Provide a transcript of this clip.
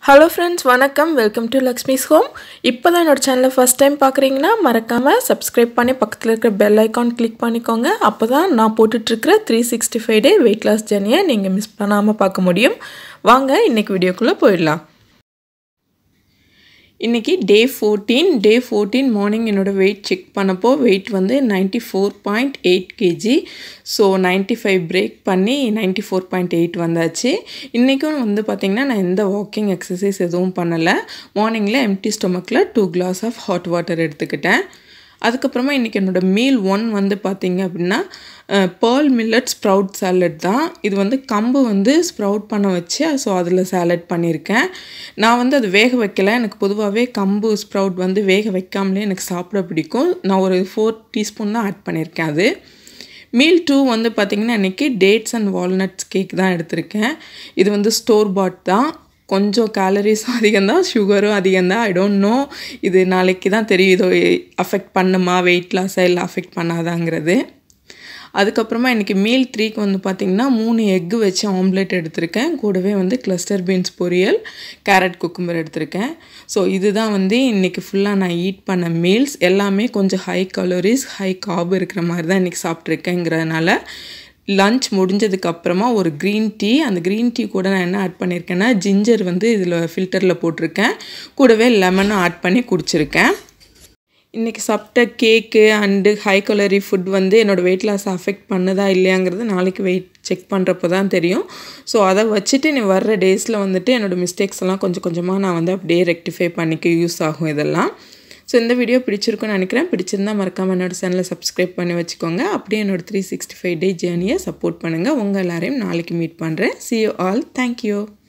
hello friends வணக்கம் welcome to Lakshmi's home இப்போ தான் என்னோட சேனலை ஃபஸ்ட் டைம் பார்க்குறீங்கன்னா மறக்காமல் சப்ஸ்கிரைப் பண்ணி பக்கத்தில் இருக்கிற பெல் ஐக்கான் கிளிக் பண்ணிக்கோங்க அப்போ தான் நான் போட்டுட்ருக்கிற three sixty five day weight loss ஜர்னியை நீங்கள் மிஸ் பண்ணாமல் பார்க்க முடியும் வாங்க இன்றைக்கி வீடியோக்குள்ளே போயிடலாம் இன்றைக்கி day fourteen day fourteen morning என்னோடய வெயிட் செக் பண்ணப்போ வெயிட் வந்து ninety four point eight KG so ninety five break பண்ணி நைன்ட்டி ஃபோர் பாயிண்ட் எயிட் வந்தாச்சு இன்றைக்கும் வந்து பார்த்திங்கன்னா நான் எந்த வாக்கிங் எக்ஸசைஸ் எதுவும் பண்ணலை மார்னிங்கில் எம்டி ஸ்டொமக்கில் two glass of hot water எடுத்துக்கிட்டேன் அதுக்கப்புறமா இன்றைக்கி என்னோடய மீல் ஒன் வந்து பார்த்திங்க அப்படின்னா பேர்ல் மில்லட் ஸ்ப்ரவுட் சாலட் தான் இது வந்து கம்பு வந்து ஸ்ப்ரவுட் பண்ண வச்சு ஸோ அதில் சாலட் பண்ணியிருக்கேன் நான் வந்து அது வேக வைக்கல எனக்கு பொதுவாகவே கம்பு ஸ்ப்ரவுட் வந்து வேக வைக்காமலே எனக்கு சாப்பிட பிடிக்கும் நான் ஒரு ஃபோர் டீஸ்பூன் தான் ஆட் பண்ணியிருக்கேன் அது மீல் டூ வந்து பார்த்திங்கன்னா இன்றைக்கி டேட்ஸ் அண்ட் வால்நட்ஸ் கேக் தான் எடுத்திருக்கேன் இது வந்து ஸ்டோர் பாட் தான் கொஞ்சம் கேலரிஸும் அதிகம்தான் சுகரும் அதிகம்தான் ஐ டோன்ட் நோ இது நாளைக்கு தான் தெரியும் இதோ அஃபெக்ட் பண்ணுமா வெயிட் லாஸாக இல்லை அஃபெக்ட் பண்ணாதாங்கிறது அதுக்கப்புறமா இன்றைக்கி மீல் த்ரீக்கு வந்து பார்த்திங்கன்னா மூணு எக்கு வச்சு ஆம்லேட் எடுத்திருக்கேன் கூடவே வந்து கிளஸ்டர் பீன்ஸ் பொரியல் கேரட் குக்கும்பர் எடுத்திருக்கேன் ஸோ இதுதான் வந்து இன்றைக்கி ஃபுல்லாக நான் ஈட் பண்ண மீல்ஸ் எல்லாமே கொஞ்சம் ஹை கலோரிஸ் ஹை காபு இருக்கிற மாதிரி தான் இன்றைக்கி சாப்பிட்ருக்கேங்கிறதுனால லஞ்ச் முடிஞ்சதுக்கப்புறமா ஒரு க்ரீன் டீ அந்த க்ரீன் டீ கூட நான் என்ன ஆட் பண்ணியிருக்கேன்னா ஜிஞ்சர் வந்து இதில் ஃபில்டரில் போட்டிருக்கேன் கூடவே லெமனும் ஆட் பண்ணி குடிச்சிருக்கேன் இன்றைக்கி சாப்பிட்ட cake and high calorie food வந்து என்னோடய வெயிட் லாஸ் அஃபெக்ட் பண்ணுதா இல்லையாங்கிறது நாளைக்கு வெயிட் செக் பண்ணுறப்போ தான் தெரியும் ஸோ அதை வச்சுட்டு நீ வர்ற டேஸில் வந்துட்டு என்னோடய மிஸ்டேக்ஸ் எல்லாம் கொஞ்சம் கொஞ்சமாக நான் வந்து அப்படியே ரெக்டிஃபை பண்ணிக்க யூஸ் ஆகும் இதெல்லாம் ஸோ இந்த வீடியோ பிடிச்சிருக்குன்னு நினைக்கிறேன் பிடிச்சிருந்தா மறக்காமல் என்னோடய சேனலை சப்ஸ்கிரைப் பண்ணி வச்சுக்கோங்க அப்படியே என்னோடய த்ரீ சிக்ஸ்டி ஃபைவ் டே ஜேர்னியை சப்போர்ட் பண்ணுங்கள் உங்கள் எல்லாரையும் நாளைக்கு மீட் பண்ணுறேன் சி யூ ஆல் தேங்க்யூ